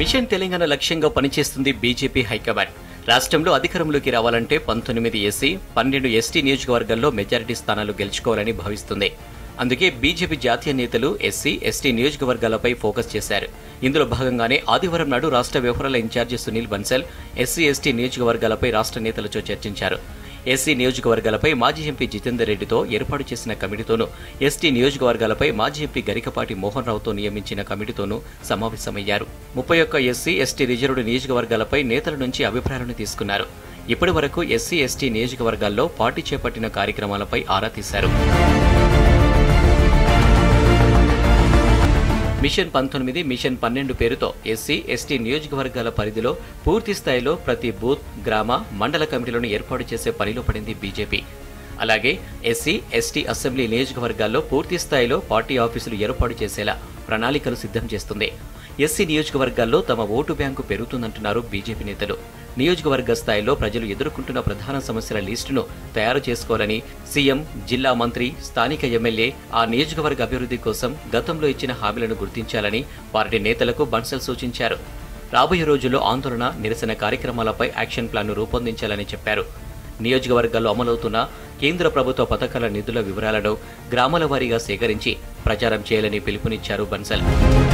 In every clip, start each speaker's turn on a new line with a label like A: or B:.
A: machine Telangana లక్ష్యంగా పనిచేస్తుంది BJP high command రాష్ట్రంలో అధికారంలోకి రావాలంటే పంతొమ్మిది ఎస్సీ పన్నెండు ఎస్టీ నియోజకవర్గాల్లో మెజారిటీ స్థానాలు గెలుచుకోవాలని భావిస్తుంది అందుకే బీజేపీ జాతీయ నేతలు ఎస్సీ ఎస్టీ నియోజకవర్గాలపై ఫోకస్ చేశారు ఇందులో భాగంగానే ఆదివారం నాడు రాష్ట్ర వ్యవహారాల incharge Sunil Bansal SC ST నియోజకవర్గాలపై రాష్ట్ర నేతలతో చర్చించారు ఎస్సీ నియోజకవర్గాలపై మాజీ ఎంపీ జితేందర్ రెడ్డితో ఏర్పాటు చేసిన కమిటీతోనూ ఎస్టీ నియోజకవర్గాలపై మాజీ ఎంపీ గరికపాటి మోహన్ రావుతో నియమించిన కమిటీతోనూ సమావేశమయ్యారు ముప్పై ఒక్క ఎస్సీ ఎస్టీ రిజర్వ్డ్ నియోజకవర్గాలపై నేతల నుంచి అభిప్రాయాలను తీసుకున్నారు ఇప్పటి వరకు ఎస్సీ ఎస్టీ నియోజకవర్గాల్లో పార్టీ చేపట్టిన కార్యక్రమాలపై ఆరా తీశారు మిషన్ పంతొమ్మిది మిషన్ పన్నెండు పేరుతో ఎస్సీ ఎస్టీ నియోజకవర్గాల పరిధిలో పూర్తి స్థాయిలో ప్రతి బూత్ గ్రామ మండల కమిటీలను ఏర్పాటు చేసే పనిలో పడింది బీజేపీ అలాగే ఎస్సీ ఎస్టీ అసెంబ్లీ నియోజకవర్గాల్లో పూర్తి స్థాయిలో పార్టీ ఆఫీసులు ఏర్పాటు చేసేలా ప్రణాళికలు సిద్ధం చేస్తుంది ఎస్సీ నియోజకవర్గాల్లో తమ ఓటు బ్యాంకు పెరుగుతుందంటున్నారు బీజేపీ నేతలు నియోజకవర్గ స్థాయిలో ప్రజలు ఎదుర్కొంటున్న ప్రధాన సమస్యల లిస్టును తయారు చేసుకోవాలని సీఎం జిల్లా మంత్రి స్థానిక ఎమ్మెల్యే ఆ నియోజకవర్గ అభివృద్ధి కోసం గతంలో ఇచ్చిన హామీలను గుర్తించాలని పార్టీ నేతలకు బన్సల్ సూచించారు రాబోయే రోజుల్లో ఆందోళన నిరసన కార్యక్రమాలపై యాక్షన్ ప్లాన్ను రూపొందించాలని చెప్పారు నియోజకవర్గాల్లో అమలవుతున్న కేంద్ర ప్రభుత్వ పథకాల నిధుల వివరాలను గ్రామాల వారీగా సేకరించి ప్రచారం చేయాలని పిలుపునిచ్చారు బన్సల్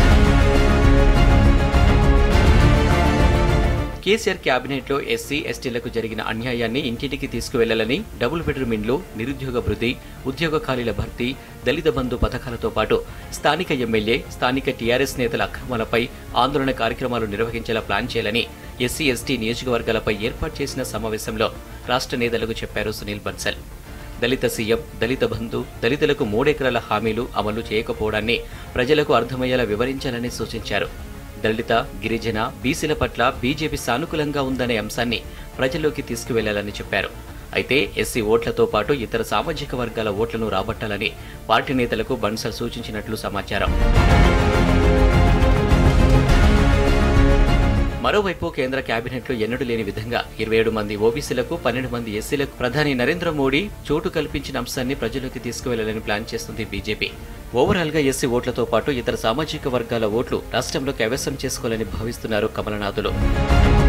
A: కేసీఆర్ క్యాబినెట్లో ఎస్సీ ఎస్టీలకు జరిగిన అన్యాయాన్ని ఇంటింటికి తీసుకువెళ్లాలని డబుల్ బెడ్రూమ్ ఇండ్లు నిరుద్యోగ భృతి ఉద్యోగ ఖాళీల భర్తీ దళిత బంధు పథకాలతో పాటు స్థానిక ఎమ్మెల్యే స్థానిక టీఆర్ఎస్ నేతల అక్రమాలపై ఆందోళన కార్యక్రమాలు నిర్వహించేలా ప్లాన్ చేయాలని ఎస్సీ ఎస్టీ నియోజకవర్గాలపై ఏర్పాటు చేసిన సమావేశంలో రాష్ట్ర నేతలకు చెప్పారు సునీల్ బన్సల్ దళిత సీఎం దళిత బంధు దళితులకు మూడెకరాల హామీలు అమలు చేయకపోవడాన్ని ప్రజలకు అర్థమయ్యేలా వివరించాలని సూచించారు దళిత గిరిజన బీసీల పట్ల బీజేపీ సానుకూలంగా ఉందనే అంశాన్ని ప్రజల్లోకి తీసుకువెళ్లాలని చెప్పారు అయితే ఎస్సీ ఓట్లతో పాటు ఇతర సామాజిక వర్గాల ఓట్లను రాబట్టాలని పార్టీ నేతలకు బన్సల్ సూచించినట్లు సమాచారం మరోవైపు కేంద్ర కేబినెట్లో ఎన్నడూ లేని విధంగా ఇరవై ఏడు మంది ఓబీసీలకు పన్నెండు మంది ఎస్సీలకు ప్రధాని నరేంద్ర మోడీ చోటు కల్పించిన అంశాన్ని ప్రజల్లోకి తీసుకువెళ్లాలని ప్లాన్ చేస్తుంది బీజేపీ ఓవరాల్ గా ఎస్సీ ఓట్లతో పాటు ఇతర సామాజిక వర్గాల ఓట్లు రాష్ట్రంలో కైవసం చేసుకోవాలని భావిస్తున్నారు కమలనాథులు